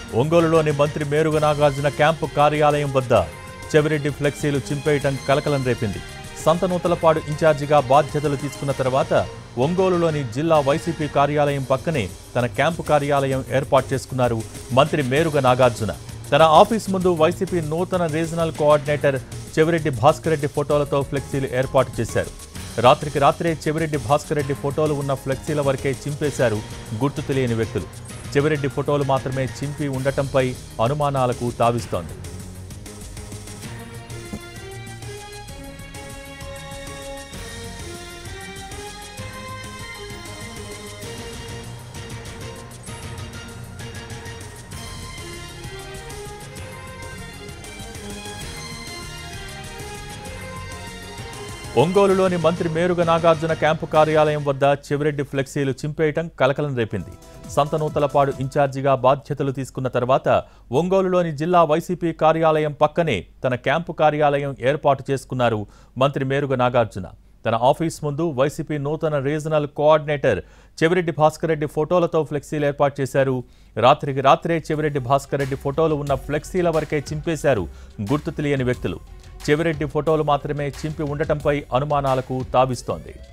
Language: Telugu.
ఒంగోలులోని మంత్రి మేరుగ నాగార్జున క్యాంపు కార్యాలయం వద్ద చెవిరెడ్డి ఫ్లెక్సీలు చింపేయటం కలకలం రేపింది సంతనూతలపాడు ఇన్ఛార్జిగా బాధ్యతలు తీసుకున్న తర్వాత ఒంగోలులోని జిల్లా వైసీపీ కార్యాలయం పక్కనే తన క్యాంపు కార్యాలయం ఏర్పాటు చేసుకున్నారు మంత్రి మేరుగ నాగార్జున తన ఆఫీస్ ముందు వైసీపీ నూతన రీజనల్ కోఆర్డినేటర్ చెవిరెడ్డి భాస్కర్ రెడ్డి ఫోటోలతో ఫ్లెక్సీలు ఏర్పాటు చేశారు రాత్రికి రాత్రే చెవిరెడ్డి భాస్కర్ రెడ్డి ఫోటోలు ఉన్న ఫ్లెక్సీల వరకే చింపేశారు గుర్తు తెలియని వ్యక్తులు చెవిరెడ్డి ఫోటోలు మాత్రమే చింపి ఉండటంపై అనుమానాలకు తావిస్తోంది ఒంగోలులోని మంత్రి మేరుగ నాగార్జున క్యాంపు కార్యాలయం వద్ద చెవిరెడ్డి ఫ్లెక్సీలు చింపేయటం కలకలం రేపింది సంతనూతలపాడు ఇన్ఛార్జిగా బాధ్యతలు తీసుకున్న తర్వాత ఒంగోలులోని జిల్లా వైసీపీ కార్యాలయం పక్కనే తన క్యాంపు కార్యాలయం ఏర్పాటు చేసుకున్నారు మంత్రి మేరుగ నాగార్జున తన ఆఫీస్ ముందు వైసీపీ నూతన రీజనల్ కోఆర్డినేటర్ చెవిరెడ్డి భాస్కర్ రెడ్డి ఫోటోలతో ఫ్లెక్సీలు ఏర్పాటు చేశారు రాత్రికి రాత్రే చెవిరెడ్డి భాస్కర్ రెడ్డి ఫోటోలు ఉన్న ఫ్లెక్సీల వరకే చింపేశారు గుర్తు తెలియని వ్యక్తులు చెవిరెడ్డి ఫోటోలు మాత్రమే చింపి ఉండటంపై అనుమానాలకు తావిస్తోంది